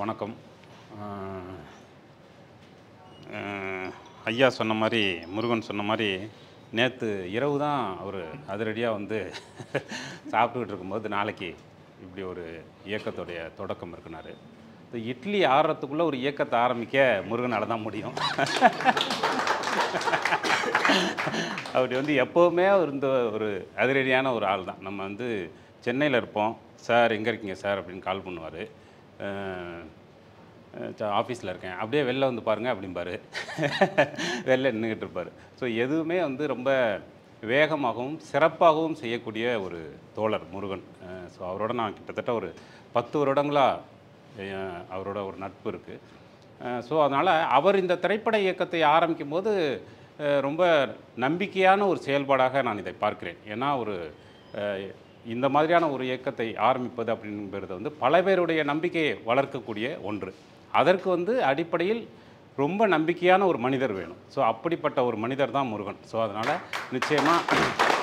வணக்கம் அஹ், அஹ், ஐயா சொன்ன மாதிரி முருகன் சொன்ன மாதிரி நேற்று இரவு தான் அவர் அதிரடியாக வந்து சாப்பிட்டுக்கிட்டு இருக்கும்போது நாளைக்கு இப்படி ஒரு இயக்கத்துடைய தொடக்கம் இருக்குனாரு இந்த இட்லி ஆடுறதுக்குள்ளே ஒரு இயக்கத்தை ஆரம்பிக்க முருகனால தான் முடியும் அப்படி வந்து எப்போவுமே அவர் இந்த ஒரு அதிரடியான ஒரு ஆள் தான் நம்ம வந்து சென்னையில் இருப்போம் சார் எங்கே இருக்கீங்க சார் அப்படின்னு கால் பண்ணுவார் ஆஃபீஸில் இருக்கேன் அப்படியே வெளில வந்து பாருங்கள் அப்படிம்பாரு வெளில நின்றுக்கிட்டு இருப்பார் ஸோ எதுவுமே வந்து ரொம்ப வேகமாகவும் சிறப்பாகவும் செய்யக்கூடிய ஒரு தோழர் முருகன் ஸோ அவரோட நான் கிட்டத்தட்ட ஒரு பத்து வருடங்களாக அவரோட ஒரு நட்பு இருக்குது ஸோ அதனால் அவர் இந்த திரைப்பட இயக்கத்தை ஆரம்பிக்கும் போது அஹ், ரொம்ப நம்பிக்கையான ஒரு செயல்பாடாக நான் இதை பார்க்கிறேன் ஏன்னா ஒரு அஹ், இந்த மாதிரியான ஒரு இயக்கத்தை ஆரம்பிப்பது அப்படிங்கிறது வந்து பல பேருடைய நம்பிக்கையை வளர்க்கக்கூடிய ஒன்று அதற்கு வந்து அடிப்படையில் ரொம்ப நம்பிக்கையான ஒரு மனிதர் வேணும் ஸோ அப்படிப்பட்ட ஒரு மனிதர் தான் முருகன் ஸோ அதனால் நிச்சயமாக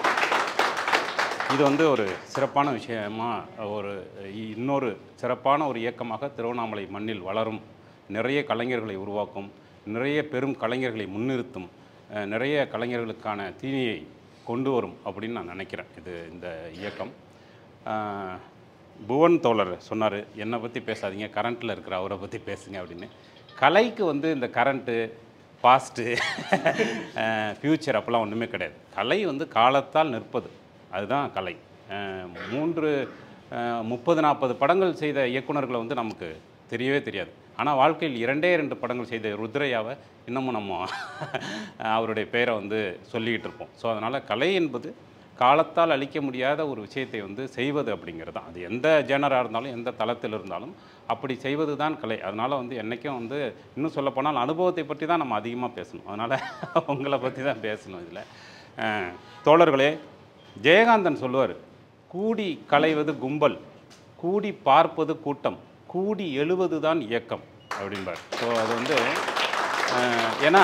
இது வந்து ஒரு சிறப்பான விஷயமா ஒரு இ- இன்னொரு சிறப்பான ஒரு இயக்கமாக திருவண்ணாமலை மண்ணில் வளரும் நிறைய கலைஞர்களை உருவாக்கும் நிறைய பெரும் கலைஞர்களை முன்னிறுத்தும் அஹ், நிறைய கலைஞர்களுக்கான தீனியை கொண்டு வரும் அப்படின்னு நான் நினைக்கிறேன் இது இந்த இயக்கம் அஹ், புவன் தோழர் சொன்னார் என்னை பற்றி பேசாதீங்க கரண்ட்டில் இருக்கிற அவரை பற்றி பேசுங்க அப்படின்னு கலைக்கு வந்து இந்த கரண்ட்டு பாஸ்ட்டு ஃப்யூச்சர் அப்போல்லாம் ஒன்றுமே கிடையாது கலை வந்து காலத்தால் நிற்பது அதுதான் கலை அஹ் மூன்று அஹ் முப்பது நாற்பது படங்கள் செய்த இயக்குனர்களை வந்து நமக்கு தெரியவே தெரியாது ஆனால் வாழ்க்கையில் இரண்டே ரெண்டு படங்கள் செய்த ருத்ரையாவை இன்னமும் நம்ம அவருடைய பெயரை வந்து சொல்லிக்கிட்டு இருப்போம் ஸோ அதனால் கலை என்பது காலத்தால் அழிக்க முடியாத ஒரு விஷயத்தை வந்து செய்வது அப்படிங்கிறது தான் அது எந்த ஜேனராக இருந்தாலும் எந்த தளத்தில் இருந்தாலும் அப்படி செய்வது தான் கலை அதனால் வந்து என்றைக்கும் வந்து இன்னும் சொல்லப்போனால் அனுபவத்தை பற்றி தான் நம்ம அதிகமாக பேசணும் அதனால் உங்களை பற்றி தான் பேசணும் இதில் தோழர்களே ஜெயகாந்தன் சொல்லுவார் கூடி களைவது கும்பல் கூடி பார்ப்பது கூட்டம் கூடி எழுவது தான் இயக்கம் அப்படிம்பார் ஸோ அது வந்து அஹ், ஏன்னா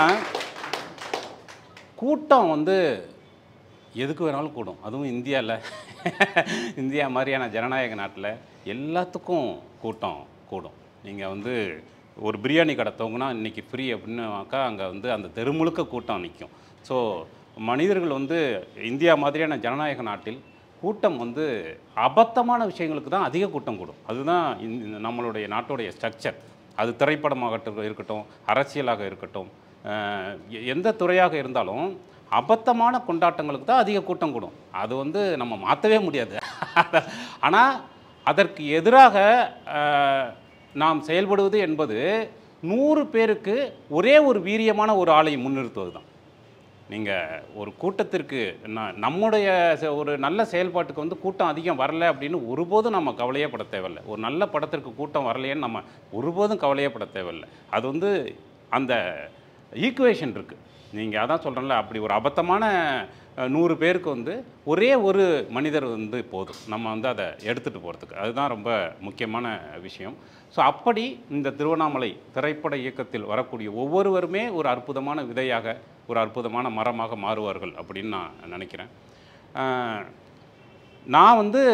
கூட்டம் வந்து எதுக்கு வேணாலும் கூடும் அதுவும் இந்தியாவில் இந்தியா மாதிரியான ஜனநாயக நாட்டில் எல்லாத்துக்கும் கூட்டம் கூடும் நீங்கள் வந்து ஒரு பிரியாணி கடை தோங்குனா இன்றைக்கி ஃப்ரீ அப்படின்னாக்கா அங்கே வந்து அந்த தெரு முழுக்க கூட்டம் நிற்கும் ஸோ மனிதர்கள் வந்து இந்தியா மாதிரியான ஜனநாயக நாட்டில் கூட்டம் வந்து அபத்தமான விஷயங்களுக்கு தான் அதிக கூட்டம் கூடும் அதுதான் இந்த நம்மளுடைய நாட்டுடைய ஸ்ட்ரக்சர் அது திரைப்படமாகட்டும் இருக்கட்டும் அரசியலாக இருக்கட்டும் அஹ் எ- எந்த துறையாக இருந்தாலும் அபத்தமான கொண்டாட்டங்களுக்கு தான் அதிக கூட்டம் கூடும் அது வந்து நம்ம மாற்றவே முடியாது ஆனால் அதற்கு எதிராக அஹ், நாம் செயல்படுவது என்பது நூறு பேருக்கு ஒரே ஒரு வீரியமான ஒரு ஆளை முன்னிறுத்துவது தான் நீங்கள் ஒரு கூட்டத்திற்கு ந- நம்முடைய செ- ஒரு நல்ல செயல்பாட்டுக்கு வந்து கூட்டம் அதிகம் வரல அப்படின்னு ஒருபோதும் நம்ம கவலையே பட தேவையில்லை ஒரு நல்ல படத்திற்கு கூட்டம் வரலையேன்னு நம்ம ஒருபோதும் கவலையே பட தேவையில்லை அது வந்து அந்த ஈக்குவேஷன் இருக்குது நீங்கள் அதான் சொல்கிறேன்ல அப்படி ஒரு அபத்தமான அஹ், நூறு பேருக்கு வந்து ஒரே ஒரு மனிதர் வந்து போதும் நம்ம வந்து அதை எடுத்துகிட்டு போகிறதுக்கு அதுதான் ரொம்ப முக்கியமான விஷயம் ஸோ அப்படி இந்த திருவண்ணாமலை திரைப்பட இயக்கத்தில் வரக்கூடிய ஒவ்வொருவருமே ஒரு அற்புதமான விதையாக ஒரு அற்புதமான மரமாக மாறுவார்கள் அப்படின்னு நான் நினைக்கிறேன் அஹ், நான் வந்து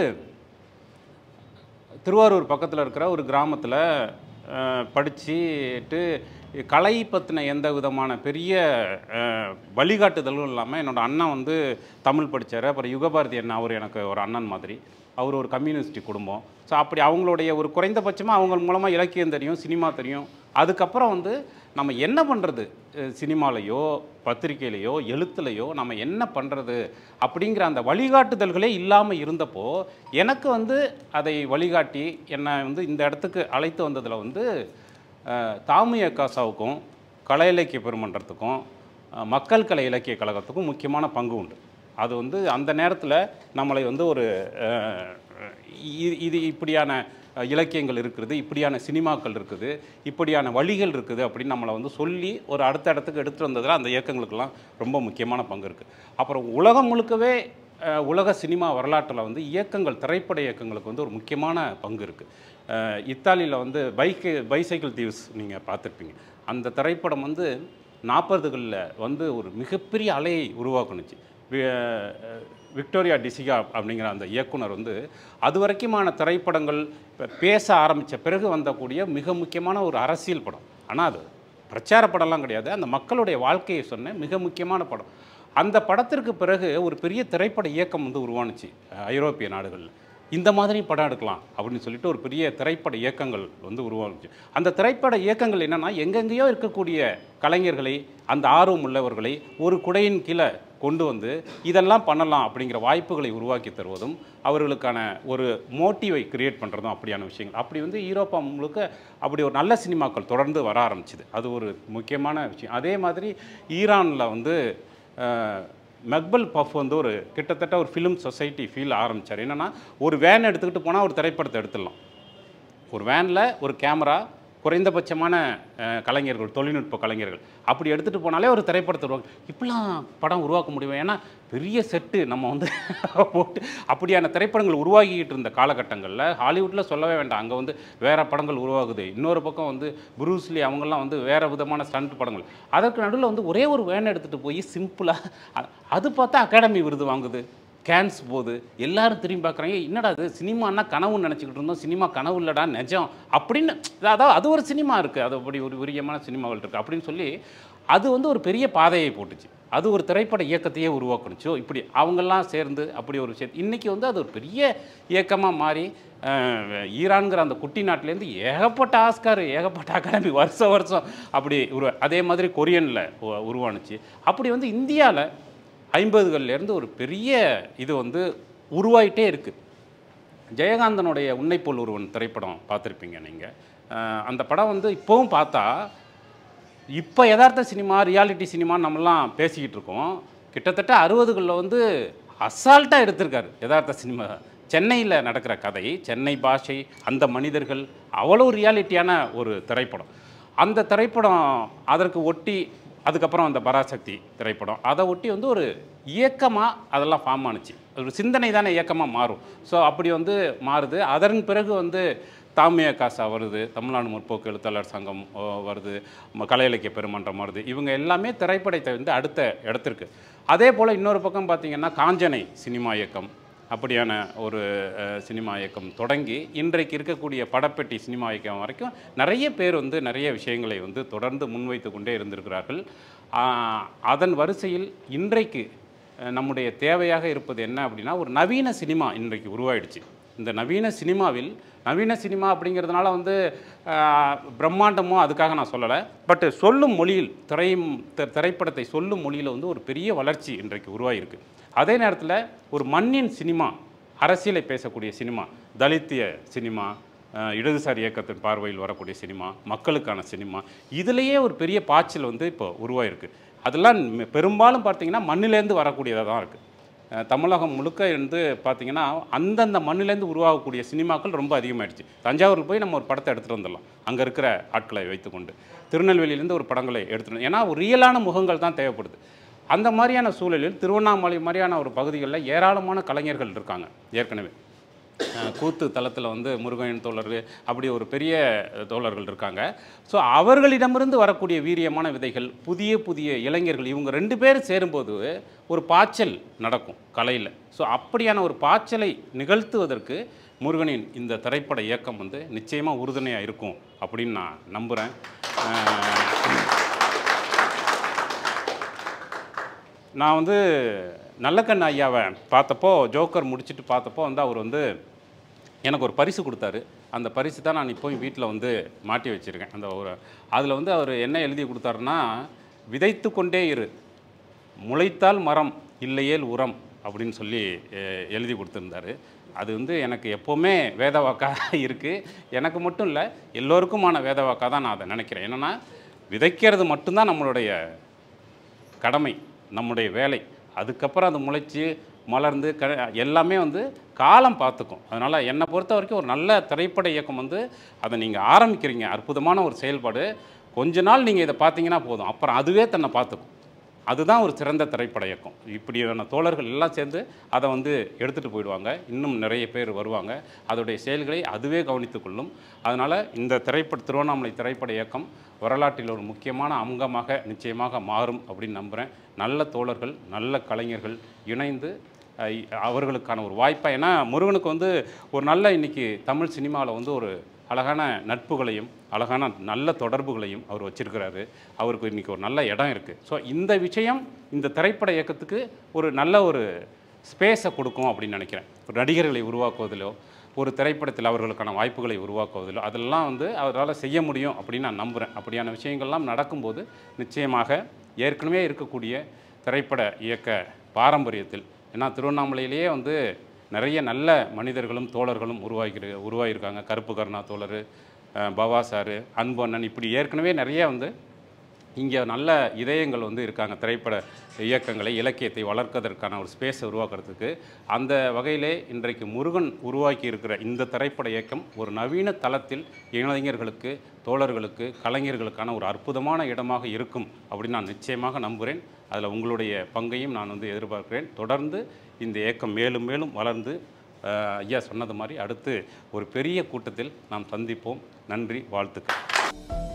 திருவாரூர் பக்கத்தில் இருக்கிற ஒரு கிராமத்தில் படிச்சுட்டு கலை பற்றின எந்த விதமான பெரிய அஹ், வழிகாட்டுதலும் இல்லாமல் என்னோட அண்ணன் வந்து தமிழ் படித்தார் அப்புறம் யுகபாரதி அண்ணன் அவர் எனக்கு ஒரு அண்ணன் மாதிரி அவர் ஒரு கம்யூனிஸ்ட் குடும்பம் ஸோ அப்படி அவங்களுடைய ஒரு குறைந்தபட்சமாக அவங்க மூலமாக இலக்கியம் தெரியும் சினிமா தெரியும் அதுக்கப்புறம் வந்து நம்ம என்ன பண்ணுறது சினிமாலேயோ பத்திரிக்கையிலையோ எழுத்துலையோ நம்ம என்ன பண்ணுறது அப்படிங்கிற அந்த வழிகாட்டுதல்களே இல்லாமல் இருந்தப்போ எனக்கு வந்து அதை வழிகாட்டி என்னை வந்து இந்த இடத்துக்கு அழைத்து வந்ததில் வந்து அஹ், தாமிய காசாவுக்கும் கலை இலக்கிய பெருமன்றத்துக்கும் அஹ், மக்கள் கலை இலக்கிய கழகத்துக்கும் முக்கியமான பங்கு உண்டு அது வந்து அந்த நேரத்தில் நம்மளை வந்து ஒரு அஹ், இ- இது இப்படியான அஹ், இலக்கியங்கள் இருக்குது இப்படியான சினிமாக்கள் இருக்குது இப்படியான வழிகள் இருக்குது அப்படின்னு நம்மளை வந்து சொல்லி ஒரு அடுத்த இடத்துக்கு எடுத்துகிட்டு வந்ததில் அந்த இயக்கங்களுக்கெல்லாம் ரொம்ப முக்கியமான பங்கு இருக்குது அப்புறம் உலகம் முழுக்கவே அஹ், உலக சினிமா வரலாற்றில் வந்து இயக்கங்கள் திரைப்பட இயக்கங்களுக்கு வந்து ஒரு முக்கியமான பங்கு இருக்குது இத்தாலியில் வந்து பைக்கு பைசைக்கிள் தீவ்ஸ் நீங்கள் பார்த்துருப்பீங்க அந்த திரைப்படம் வந்து நாற்பதுகளில் வந்து ஒரு மிகப்பெரிய அலையை உருவாக்குனுச்சு வி- அஹ், விக்டோரியா டிசிகா அப்படிங்கிற அந்த இயக்குனர் வந்து அது வரைக்குமான திரைப்படங்கள் இப்ப பேச ஆரம்பித்த பிறகு வந்தக்கூடிய மிக முக்கியமான ஒரு அரசியல் படம் ஆனால் அது பிரச்சார படம்லாம் கிடையாது அந்த மக்களுடைய வாழ்க்கையை சொன்ன மிக முக்கியமான படம் அந்த படத்திற்கு பிறகு ஒரு பெரிய திரைப்பட இயக்கம் வந்து உருவானுச்சு அஹ், ஐரோப்பிய நாடுகளில் இந்த மாதிரி படம் எடுக்கலாம் அப்படின்னு சொல்லிட்டு ஒரு பெரிய திரைப்பட இயக்கங்கள் வந்து உருவானுச்சு அந்த திரைப்பட இயக்கங்கள் என்னென்னா எங்கெங்கேயோ இருக்கக்கூடிய கலைஞர்களை அந்த ஆர்வம் உள்ளவர்களை ஒரு குடையின் கீழே கொண்டு வந்து இதெல்லாம் பண்ணலாம் அப்படிங்கிற வாய்ப்புகளை உருவாக்கி தருவதும் அவர்களுக்கான ஒரு மோட்டிவை கிரியேட் பண்ணுறதும் அப்படியான விஷயங்கள் அப்படி வந்து ஈரோப்பா முழுக்க அப்படி ஒரு நல்ல சினிமாக்கள் தொடர்ந்து வர ஆரம்பிச்சுது அது ஒரு முக்கியமான விஷயம் அதே மாதிரி ஈரானில் வந்து அஹ், மெக்பல் பஃப் வந்து ஒரு கிட்டத்தட்ட ஒரு ஃபிலிம் சொசைட்டி ஃபீல் ஆரம்பித்தார் என்னென்னா ஒரு வேன் எடுத்துக்கிட்டு போனால் ஒரு திரைப்படத்தை எடுத்துடலாம் ஒரு வேனில் ஒரு கேமரா குறைந்தபட்சமான அஹ், கலைஞர்கள் தொழில்நுட்ப கலைஞர்கள் அப்படி எடுத்துகிட்டு போனாலே ஒரு திரைப்படத்தை உருவாக்க இப்படிலாம் படம் உருவாக்க முடியும் ஏன்னா பெரிய செட்டு நம்ம வந்து போட்டு அப்படியான திரைப்படங்கள் உருவாகிக்கிட்டு இருந்த காலகட்டங்களில் ஹாலிவுட்டில் சொல்லவே வேண்டாம் அங்கே வந்து வேறு படங்கள் உருவாகுது இன்னொரு பக்கம் வந்து புரூஸ்லி அவங்கெல்லாம் வந்து வேறு விதமான ஸ்டண்ட் படங்கள் அதற்கு நடுவில் வந்து ஒரே ஒரு வேன் எடுத்துகிட்டு போய் சிம்பிளாக அது பார்த்தா அகாடமி விருது வாங்குது கேன்ஸ் போகுது எல்லாரும் திரும்பி பார்க்குறாங்க என்னடா அது சினிமான்னா கனவுன்னு நினச்சிக்கிட்டு இருந்தோம் சினிமா கனவு இல்லடா நிஜம் அப்படின்னு அதாவது அது ஒரு சினிமா இருக்குது அது அப்படி ஒரு விரியமான சினிமாவில் இருக்குது அப்படின்னு சொல்லி அது வந்து ஒரு பெரிய பாதையை போட்டுச்சு அது ஒரு திரைப்பட இயக்கத்தையே உருவாக்குனுச்சோ இப்படி அவங்கெல்லாம் சேர்ந்து அப்படி ஒரு விஷயம் இன்றைக்கி வந்து அது ஒரு பெரிய இயக்கமாக மாறி அஹ், ஈரான்கிற அந்த குட்டி நாட்டிலேருந்து ஏகப்பட்ட ஆஸ்கார் ஏகப்பட்ட அகாடமி வருஷம் வருஷம் அப்படி உருவா அதே மாதிரி கொரியனில் உருவானுச்சு அப்படி வந்து இந்தியாவில் ஐம்பதுகள்லேருந்து ஒரு பெரிய இது வந்து உருவாயிட்டே இருக்குது ஜெயகாந்தனுடைய உன்னைப்போல் ஒருவன் திரைப்படம் பார்த்துருப்பீங்க நீங்கள் அந்த படம் வந்து இப்போவும் பார்த்தா இப்போ யதார்த்த சினிமா ரியாலிட்டி சினிமான்னு நம்மலாம் பேசிக்கிட்டு இருக்கோம் கிட்டத்தட்ட அறுபதுகளில் வந்து அசால்ட்டாக எடுத்திருக்காரு யதார்த்த சினிமா சென்னையில் நடக்கிற கதை சென்னை பாஷை அந்த மனிதர்கள் அவ்வளோ ரியாலிட்டியான ஒரு திரைப்படம் அந்த திரைப்படம் அதற்கு ஒட்டி அதுக்கப்புறம் அந்த பராசக்தி திரைப்படம் அதை ஒட்டி வந்து ஒரு இயக்கமாக அதெல்லாம் ஃபார்ம் ஆனுச்சு ஒரு சிந்தனை தானே இயக்கமாக மாறும் ஸோ அப்படி வந்து மாறுது அதன் பிறகு வந்து தாமிய காசா வருது தமிழ்நாடு முற்போக்கு எழுத்தாளர் சங்கம் ஓ, வருது ம- கலை இலக்கிய பெருமன்றம் வருது இவங்க எல்லாமே திரைப்படத்தை வந்து அடுத்த இடத்திற்கு அதே போல் இன்னொரு பக்கம் பார்த்தீங்கன்னா காஞ்சனை சினிமா இயக்கம் அப்படியான ஒரு அஹ், சினிமா இயக்கம் தொடங்கி இன்றைக்கு இருக்கக்கூடிய படப்பெட்டி சினிமா இயக்கம் வரைக்கும் நிறைய பேர் வந்து நிறைய விஷயங்களை வந்து தொடர்ந்து முன்வைத்து கொண்டே இருந்திருக்கிறார்கள் ஆஹ், அதன் வரிசையில் இன்றைக்கு அஹ், நம்முடைய தேவையாக இருப்பது என்ன அப்படின்னா ஒரு நவீன சினிமா இன்றைக்கு உருவாயிடுச்சு இந்த நவீன சினிமாவில் நவீன சினிமா அப்படிங்கிறதுனால வந்து ஆஹ், பிரம்மாண்டமோ அதுக்காக நான் சொல்லலை பட் சொல்லும் மொழியில் திரையும் தி- திரைப்படத்தை சொல்லும் மொழியில் வந்து ஒரு பெரிய வளர்ச்சி இன்றைக்கு உருவாகியிருக்கு அதே நேரத்தில் ஒரு மண்ணின் சினிமா அரசியலை பேசக்கூடிய சினிமா தலித்திய சினிமா ஆஹ், இடதுசாரி இயக்கத்தின் பார்வையில் வரக்கூடிய சினிமா மக்களுக்கான சினிமா இதுலேயே ஒரு பெரிய பாய்ச்சல் வந்து இப்போ உருவாயிருக்கு அதெல்லாம் மெ- பெரும்பாலும் பார்த்தீங்கன்னா மண்ணிலேருந்து வரக்கூடியதாக தான் இருக்குது அஹ் தமிழகம் முழுக்க இருந்து பார்த்தீங்கன்னா அந்தந்த மண்ணிலேருந்து உருவாகக்கூடிய சினிமாக்கள் ரொம்ப அதிகமாயிடுச்சு தஞ்சாவூருக்கு போய் நம்ம ஒரு படத்தை எடுத்துகிட்டு வந்துடலாம் அங்கே இருக்கிற ஆட்களை வைத்துக்கொண்டு திருநெல்வேலியிலேருந்து ஒரு படங்களை எடுத்துட்டு ஏன்னா ஒரு ரியலான முகங்கள் தான் தேவைப்படுது அந்த மாதிரியான சூழலில் திருவண்ணாமலை மாதிரியான ஒரு பகுதிகளில் ஏராளமான கலைஞர்கள் இருக்காங்க ஏற்கனவே அஹ் கூத்து தளத்தில் வந்து முருகன் தோழர் அப்படி ஒரு பெரிய தோழர்கள் இருக்காங்க ஸோ அவர்களிடமிருந்து வரக்கூடிய வீரியமான விதைகள் புதிய புதிய இளைஞர்கள் இவங்க ரெண்டு பேரும் சேரும்போது ஒரு பாய்ச்சல் நடக்கும் கலையில் ஸோ அப்படியான ஒரு பாய்ச்சலை நிகழ்த்துவதற்கு முருகனின் இந்த திரைப்பட இயக்கம் வந்து நிச்சயமாக உறுதுணையாக இருக்கும் அப்படின்னு நான் நம்புகிறேன் நான் வந்து நல்லக்கண்ண ஐயாவை பார்த்தப்போ ஜோக்கர் முடிச்சுட்டு பார்த்தப்போ வந்து அவர் வந்து எனக்கு ஒரு பரிசு கொடுத்தாரு அந்த பரிசு தான் நான் இப்போ வீட்டில் வந்து மாட்டி வச்சுருக்கேன் அந்த ஒரு அதில் வந்து அவர் என்ன எழுதி கொடுத்தாருன்னா விதைத்து கொண்டே இரு முளைத்தால் மரம் இல்லையேல் உரம் அப்படின்னு சொல்லி அஹ், எழுதி கொடுத்துருந்தாரு அது வந்து எனக்கு எப்போவுமே வேத வாக்காக இருக்குது எனக்கு மட்டும் இல்லை எல்லோருக்குமான வேத வாக்காக தான் நான் அதை நினைக்கிறேன் என்னென்னா விதைக்கிறது மட்டும்தான் நம்மளுடைய கடமை நம்முடைய வேலை அதுக்கப்புறம் அது முளைச்சி மலர்ந்து க எல்லாமே வந்து காலம் பார்த்துக்கும் அதனால் என்னை பொறுத்த வரைக்கும் ஒரு நல்ல திரைப்பட இயக்கம் வந்து அதை நீங்கள் ஆரம்பிக்கிறீங்க அற்புதமான ஒரு செயல்பாடு கொஞ்ச நாள் நீங்கள் இதை பார்த்தீங்கன்னா போதும் அப்புறம் அதுவே தன்னை பார்த்துக்கும் அதுதான் ஒரு சிறந்த திரைப்பட இயக்கம் இப்படியான தோழர்கள் எல்லாம் சேர்ந்து அதை வந்து எடுத்துகிட்டு போயிடுவாங்க இன்னும் நிறைய பேர் வருவாங்க அதோடைய செயல்களை அதுவே கவனித்துக் கொள்ளும் அதனால் இந்த திரைப்பட திருவண்ணாமலை திரைப்பட இயக்கம் வரலாற்றில் ஒரு முக்கியமான அங்கமாக நிச்சயமாக மாறும் அப்படின்னு நம்புகிறேன் நல்ல தோழர்கள் நல்ல கலைஞர்கள் இணைந்து அஹ், இ- அவர்களுக்கான ஒரு வாய்ப்பாக ஏன்னா முருகனுக்கு வந்து ஒரு நல்ல இன்னைக்கு தமிழ் சினிமாவில் வந்து ஒரு அழகான நட்புகளையும் அழகான நல்ல தொடர்புகளையும் அவர் வச்சிருக்கிறாரு அவருக்கு இன்னைக்கு ஒரு நல்ல இடம் இருக்குது ஸோ இந்த விஷயம் இந்த திரைப்பட இயக்கத்துக்கு ஒரு நல்ல ஒரு ஸ்பேஸை கொடுக்கும் அப்படின்னு நினைக்கிறேன் ஒரு நடிகர்களை உருவாக்குவதிலோ ஒரு திரைப்படத்தில் அவர்களுக்கான வாய்ப்புகளை உருவாக்குவதிலோ அதெல்லாம் வந்து அவரால் செய்ய முடியும் அப்படின்னு நான் நம்புகிறேன் அப்படியான விஷயங்கள்லாம் நடக்கும்போது நிச்சயமாக ஏற்கனவே இருக்கக்கூடிய திரைப்பட இயக்க பாரம்பரியத்தில் ஏன்னா திருவண்ணாமலையிலேயே வந்து நிறைய நல்ல மனிதர்களும் தோழர்களும் உருவாகி உருவாகியிருக்காங்க கருப்பு கருணா தோழர் அஹ், பவா சாரு அன்பு அண்ணன் இப்படி ஏற்கனவே நிறைய வந்து இங்கே நல்ல இதயங்கள் வந்து இருக்காங்க திரைப்பட இயக்கங்களை இலக்கியத்தை வளர்க்கதற்கான ஒரு ஸ்பேஸை உருவாக்குறதுக்கு அந்த வகையிலே இன்றைக்கு முருகன் உருவாக்கி இருக்கிற இந்த திரைப்பட இயக்கம் ஒரு நவீன தளத்தில் இளைஞர்களுக்கு தோழர்களுக்கு கலைஞர்களுக்கான ஒரு அற்புதமான இடமாக இருக்கும் அப்படின்னு நான் நிச்சயமாக நம்புகிறேன் அதில் உங்களுடைய பங்கையும் நான் வந்து எதிர்பார்க்கிறேன் தொடர்ந்து இந்த இயக்கம் மேலும் மேலும் வளர்ந்து அஹ், ஐயா சொன்னது மாதிரி அடுத்து ஒரு பெரிய கூட்டத்தில் நாம் சந்திப்போம் நன்றி வாழ்த்துக்கள்